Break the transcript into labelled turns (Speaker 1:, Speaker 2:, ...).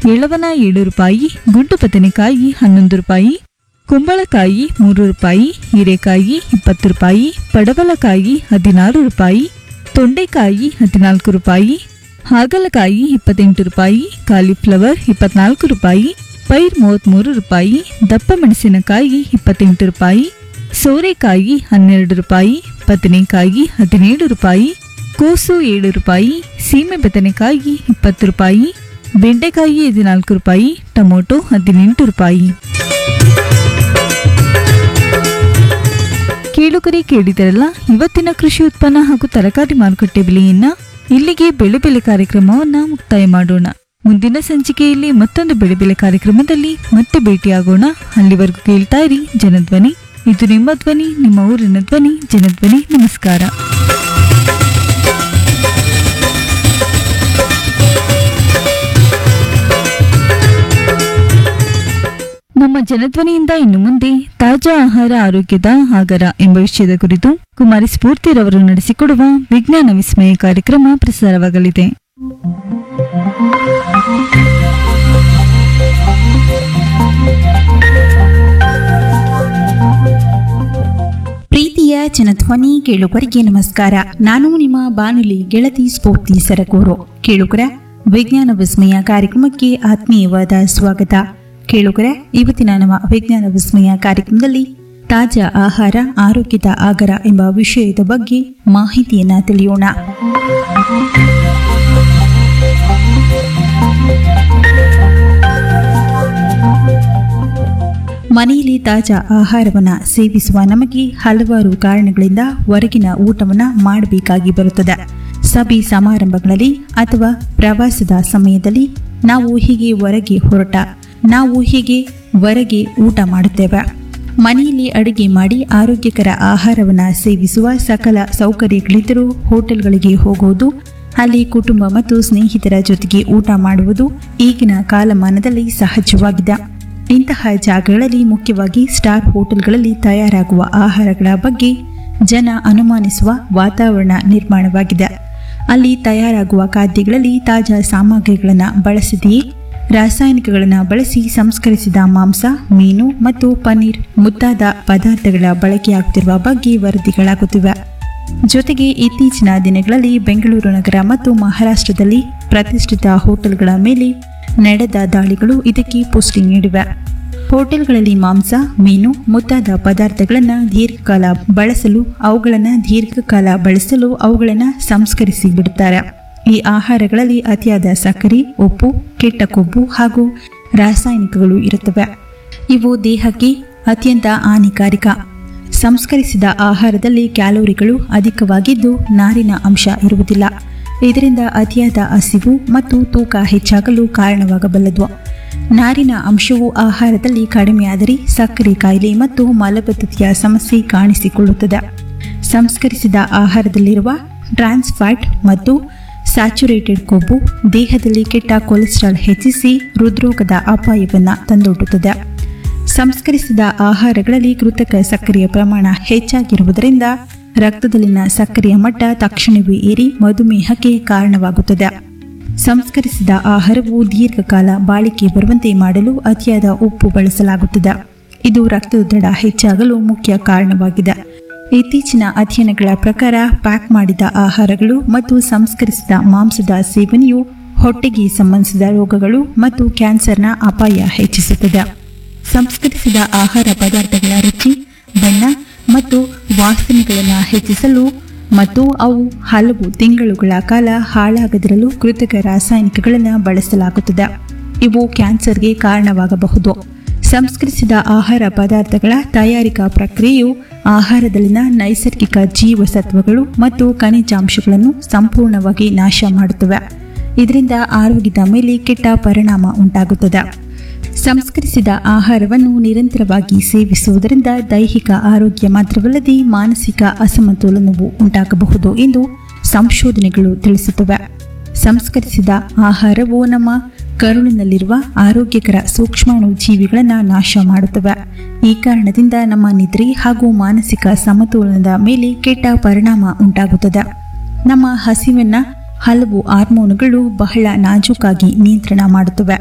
Speaker 1: ಎಳವನ ಏಳು ರೂಪಾಯಿ ಗುಂಡು ಬದನೆಕಾಯಿ ಹನ್ನೊಂದು ರೂಪಾಯಿ ಕುಂಬಳಕಾಯಿ ಮೂರು ರೂಪಾಯಿ ಹೀರೆಕಾಯಿ ಇಪ್ಪತ್ತು ರೂಪಾಯಿ ಪಡವಲಕಾಯಿ ಹದಿನಾರು ರೂಪಾಯಿ ತೊಂಡೆಕಾಯಿ ಹದಿನಾಲ್ಕು ರೂಪಾಯಿ ಹಾಗಲಕಾಯಿ ಇಪ್ಪತ್ತೆಂಟು ರೂಪಾಯಿ ಕಾಲಿಫ್ಲವರ್ ಇಪ್ಪತ್ನಾಲ್ಕು ರೂಪಾಯಿ ಪೈರ್ ಮೂವತ್ತ್ಮೂರು ರೂಪಾಯಿ ದಪ್ಪ ಮೆಣಸಿನಕಾಯಿ ಇಪ್ಪತ್ತೆಂಟು ರೂಪಾಯಿ ಸೋರೆಕಾಯಿ ಹನ್ನೆರಡು ರೂಪಾಯಿ ಬದನೆಕಾಯಿ ಹದಿನೇಳು ರೂಪಾಯಿ ಕೋಸು ಏಳು ರೂಪಾಯಿ ಸೀಮೆ ಬದನೆಕಾಯಿ ಇಪ್ಪತ್ತು ರೂಪಾಯಿ ಬೆಂಡೆಕಾಯಿ ಹದಿನಾಲ್ಕು ರೂಪಾಯಿ ಟೊಮೊಟೊ ಹದಿನೆಂಟು ರೂಪಾಯಿ ಕೇಳುಗರೆ ಕೇಳಿದರಲ್ಲ ಇವತ್ತಿನ ಕೃಷಿ ಉತ್ಪನ್ನ ಹಾಗೂ ತರಕಾರಿ ಮಾರುಕಟ್ಟೆ ಬೆಲೆಯನ್ನ ಇಲ್ಲಿಗೆ ಬೆಳೆ ಬೆಲೆ ಕಾರ್ಯಕ್ರಮವನ್ನ ಮುಕ್ತಾಯ ಮಾಡೋಣ ಮುಂದಿನ ಸಂಚಿಕೆಯಲ್ಲಿ ಮತ್ತೊಂದು ಬೆಳೆ ಬೆಲೆ ಕಾರ್ಯಕ್ರಮದಲ್ಲಿ ಮತ್ತೆ ಭೇಟಿಯಾಗೋಣ ಅಲ್ಲಿವರೆಗೂ ಕೇಳ್ತಾ ಇರಿ ಜನಧ್ವನಿ ಇದು ನಿಮ್ಮ ಧ್ವನಿ ನಿಮ್ಮ ಊರಿನ ಧ್ವನಿ ಜನಧ್ವನಿ ನಮಸ್ಕಾರ ನಮ್ಮ ಜನಧ್ವನಿಯಿಂದ ಇನ್ನು ಮುಂದೆ ತಾಜಾ ಆಹಾರ ಆರೋಗ್ಯದ ಆಗರ ಎಂಬ ವಿಷಯದ ಕುರಿತು ಕುಮಾರಿ ಸ್ಫೂರ್ತಿರವರು ನಡೆಸಿಕೊಡುವ ವಿಜ್ಞಾನ ವಿಸ್ಮಯ ಕಾರ್ಯಕ್ರಮ ಪ್ರಸಾರವಾಗಲಿದೆ
Speaker 2: ಪ್ರೀತಿಯ ಜನಧ್ವನಿ ಕೇಳುಗರಿಗೆ ನಮಸ್ಕಾರ ನಾನು ನಿಮ್ಮ ಬಾನುಲಿ ಗೆಳತಿ ಸ್ಫೂರ್ತಿ ಸರಗೂರು ಕೇಳುಗರ ವಿಜ್ಞಾನ ವಿಸ್ಮಯ ಕಾರ್ಯಕ್ರಮಕ್ಕೆ ಆತ್ಮೀಯವಾದ ಸ್ವಾಗತ ಕೇಳುಗರ ಇವತ್ತಿನ ನಮ್ಮ ವಿಜ್ಞಾನ ವಿಸ್ಮಯ ಕಾರ್ಯಕ್ರಮದಲ್ಲಿ ತಾಜಾ ಆಹಾರ ಆರೋಗ್ಯದ ಆಗರ ಎಂಬ ವಿಷಯದ ಬಗ್ಗೆ ಮಾಹಿತಿಯನ್ನ ತಿಳಿಯೋಣ ಮನೆಯಲ್ಲಿ ತಾಜಾ ಆಹಾರವನ್ನ ಸೇವಿಸುವ ನಮಗೆ ಹಲವಾರು ಕಾರಣಗಳಿಂದ ಹೊರಗಿನ ಊಟವನ್ನ ಮಾಡಬೇಕಾಗಿ ಬರುತ್ತದೆ ಸಭೆ ಸಮಾರಂಭಗಳಲ್ಲಿ ಅಥವಾ ಪ್ರವಾಸದ ಸಮಯದಲ್ಲಿ ನಾವು ಹೀಗೆ ಹೊರಗೆ ಹೊರಟ ನಾವು ಹೀಗೆ ಹೊರಗೆ ಊಟ ಮಾಡುತ್ತೇವೆ ಮನೆಯಲ್ಲಿ ಅಡುಗೆ ಮಾಡಿ ಆರೋಗ್ಯಕರ ಆಹಾರವನ್ನ ಸೇವಿಸುವ ಸಕಲ ಸೌಕರ್ಯಗಳಿದ್ದರೂ ಹೋಟೆಲ್ಗಳಿಗೆ ಹೋಗುವುದು ಅಲ್ಲಿ ಕುಟುಂಬ ಮತ್ತು ಸ್ನೇಹಿತರ ಜೊತೆಗೆ ಊಟ ಮಾಡುವುದು ಈಗಿನ ಕಾಲಮಾನದಲ್ಲಿ ಸಹಜವಾಗಿದೆ ಇಂತಹ ಜಾಗಗಳಲ್ಲಿ ಮುಖ್ಯವಾಗಿ ಸ್ಟಾರ್ ಹೋಟೆಲ್ಗಳಲ್ಲಿ ತಯಾರಾಗುವ ಆಹಾರಗಳ ಬಗ್ಗೆ ಜನ ಅನುಮಾನಿಸುವ ವಾತಾವರಣ ನಿರ್ಮಾಣವಾಗಿದೆ ಅಲ್ಲಿ ತಯಾರಾಗುವ ಖಾದ್ಯಗಳಲ್ಲಿ ತಾಜಾ ಸಾಮಗ್ರಿಗಳನ್ನು ಬಳಸಿದೆಯೇ ರಾಸಾಯನಿಕಗಳನ್ನು ಬಳಸಿ ಸಂಸ್ಕರಿಸಿದ ಮಾಂಸ ಮೀನು ಮತ್ತು ಪನ್ನೀರ್ ಮುಂತಾದ ಪದಾರ್ಥಗಳ ಬಳಕೆಯಾಗುತ್ತಿರುವ ಬಗ್ಗೆ ವರದಿಗಳಾಗುತ್ತಿವೆ ಜೊತೆಗೆ ಇತ್ತೀಚಿನ ದಿನಗಳಲ್ಲಿ ಬೆಂಗಳೂರು ನಗರ ಮತ್ತು ಮಹಾರಾಷ್ಟ್ರದಲ್ಲಿ ಪ್ರತಿಷ್ಠಿತ ಹೋಟೆಲ್ಗಳ ಮೇಲೆ ನಡೆದ ದಾಳಿಗಳು ಇದಕ್ಕೆ ಪುಷ್ಟಿ ನೀಡಿವೆ ಹೋಟೆಲ್ಗಳಲ್ಲಿ ಮಾಂಸ ಮೀನು ಮುಂತಾದ ಪದಾರ್ಥಗಳನ್ನು ದೀರ್ಘಕಾಲ ಬಳಸಲು ಅವುಗಳನ್ನು ದೀರ್ಘಕಾಲ ಬಳಸಲು ಅವುಗಳನ್ನು ಸಂಸ್ಕರಿಸಿ ಬಿಡುತ್ತಾರೆ ಈ ಆಹಾರಗಳಲ್ಲಿ ಅತಿಯಾದ ಸಕ್ಕರೆ ಉಪ್ಪು ಕೆಟ್ಟ ಕೊಬ್ಬು ಹಾಗೂ ರಾಸಾಯನಿಕಗಳು ಇರುತ್ತವೆ ಇವು ದೇಹಕ್ಕೆ ಅತ್ಯಂತ ಹಾನಿಕಾರಕ ಸಂಸ್ಕರಿಸಿದ ಆಹಾರದಲ್ಲಿ ಕ್ಯಾಲೋರಿಗಳು ಅಧಿಕವಾಗಿದ್ದು ನಾರಿನ ಅಂಶ ಇರುವುದಿಲ್ಲ ಇದರಿಂದ ಅತಿಯಾದ ಹಸಿವು ಮತ್ತು ತೂಕ ಹೆಚ್ಚಾಗಲು ಕಾರಣವಾಗಬಲ್ಲದು ನಾರಿನ ಅಂಶವು ಆಹಾರದಲ್ಲಿ ಕಡಿಮೆಯಾದರೆ ಸಕ್ಕರೆ ಕಾಯಿಲೆ ಮತ್ತು ಮಲಬದ್ಧತೆಯ ಸಮಸ್ಯೆ ಕಾಣಿಸಿಕೊಳ್ಳುತ್ತದೆ ಸಂಸ್ಕರಿಸಿದ ಆಹಾರದಲ್ಲಿರುವ ಟ್ರಾನ್ಸ್ ಫ್ಯಾಟ್ ಮತ್ತು ಸ್ಯಾಚುರೇಟೆಡ್ ಕೊಬ್ಬು ದೇಹದಲ್ಲಿ ಕೆಟ್ಟ ಕೊಲೆಸ್ಟ್ರಾಲ್ ಹೆಚ್ಚಿಸಿ ಹೃದ್ರೋಗದ ಅಪಾಯವನ್ನು ತಂದೊಡ್ಡುತ್ತದೆ ಸಂಸ್ಕರಿಸಿದ ಆಹಾರಗಳಲ್ಲಿ ಕೃತಕ ಸಕ್ಕರೆಯ ಪ್ರಮಾಣ ಹೆಚ್ಚಾಗಿರುವುದರಿಂದ ರಕ್ತದಲ್ಲಿನ ಸಕ್ಕರೆಯ ಮಟ್ಟ ತಕ್ಷಣವೇ ಏರಿ ಮಧುಮೇಹಕ್ಕೆ ಕಾರಣವಾಗುತ್ತದೆ ಸಂಸ್ಕರಿಸಿದ ಆಹಾರವು ದೀರ್ಘಕಾಲ ಬಾಳಿಕೆ ಬರುವಂತೆ ಮಾಡಲು ಅತಿಯಾದ ಉಪ್ಪು ಬಳಸಲಾಗುತ್ತದೆ ಇದು ರಕ್ತದೊತ್ತಡ ಹೆಚ್ಚಾಗಲು ಮುಖ್ಯ ಕಾರಣವಾಗಿದೆ ಇತ್ತೀಚಿನ ಅಧ್ಯಯನಗಳ ಪ್ರಕಾರ ಪ್ಯಾಕ್ ಮಾಡಿದ ಆಹಾರಗಳು ಮತ್ತು ಸಂಸ್ಕರಿಸಿದ ಮಾಂಸದ ಸೇವನೆಯು ಹೊಟ್ಟೆಗೆ ಸಂಬಂಧಿಸಿದ ರೋಗಗಳು ಮತ್ತು ಕ್ಯಾನ್ಸರ್ನ ಅಪಾಯ ಹೆಚ್ಚಿಸುತ್ತದೆ ಸಂಸ್ಕರಿಸಿದ ಆಹಾರ ಪದಾರ್ಥಗಳ ರುಚಿ ಬಣ್ಣ ಮತ್ತು ವಾಸನೆಗಳನ್ನು ಹೆಚ್ಚಿಸಲು ಮತ್ತು ಅವು ಹಲವು ತಿಂಗಳುಗಳ ಕಾಲ ಹಾಳಾಗದಿರಲು ಕೃತಕ ರಾಸಾಯನಿಕಗಳನ್ನು ಬಳಸಲಾಗುತ್ತದೆ ಇವು ಕ್ಯಾನ್ಸರ್ಗೆ ಕಾರಣವಾಗಬಹುದು ಸಂಸ್ಕರಿಸಿದ ಆಹಾರ ಪದಾರ್ಥಗಳ ತಯಾರಿಕಾ ಪ್ರಕ್ರಿಯೆಯು ಆಹಾರದಲ್ಲಿನ ನೈಸರ್ಗಿಕ ಜೀವಸತ್ವಗಳು ಮತ್ತು ಖನಿಜಾಂಶಗಳನ್ನು ಸಂಪೂರ್ಣವಾಗಿ ನಾಶ ಮಾಡುತ್ತವೆ ಇದರಿಂದ ಆರೋಗ್ಯದ ಮೇಲೆ ಕೆಟ್ಟ ಪರಿಣಾಮ ಉಂಟಾಗುತ್ತದೆ ಸಂಸ್ಕರಿಸಿದ ಆಹಾರವನ್ನು ನಿರಂತರವಾಗಿ ಸೇವಿಸುವುದರಿಂದ ದೈಹಿಕ ಆರೋಗ್ಯ ಮಾತ್ರವಲ್ಲದೆ ಮಾನಸಿಕ ಅಸಮತೋಲನವು ಉಂಟಾಗಬಹುದು ಎಂದು ಸಂಶೋಧನೆಗಳು ತಿಳಿಸುತ್ತವೆ ಸಂಸ್ಕರಿಸಿದ ಆಹಾರವು ನಮ್ಮ ಕರುಳಿನಲ್ಲಿರುವ ಆರೋಗ್ಯಕರ ಸೂಕ್ಷ್ಮಾಣು ಜೀವಿಗಳನ್ನು ನಾಶ ಮಾಡುತ್ತವೆ ಈ ಕಾರಣದಿಂದ ನಮ್ಮ ನಿದ್ರೆ ಹಾಗೂ ಮಾನಸಿಕ ಸಮತೋಲನದ ಮೇಲೆ ಕೆಟ್ಟ ಪರಿಣಾಮ ಉಂಟಾಗುತ್ತದೆ ನಮ್ಮ ಹಸಿವನ್ನ ಹಲವು ಹಾರ್ಮೋನುಗಳು ಬಹಳ ನಾಜೂಕಾಗಿ ನಿಯಂತ್ರಣ ಮಾಡುತ್ತವೆ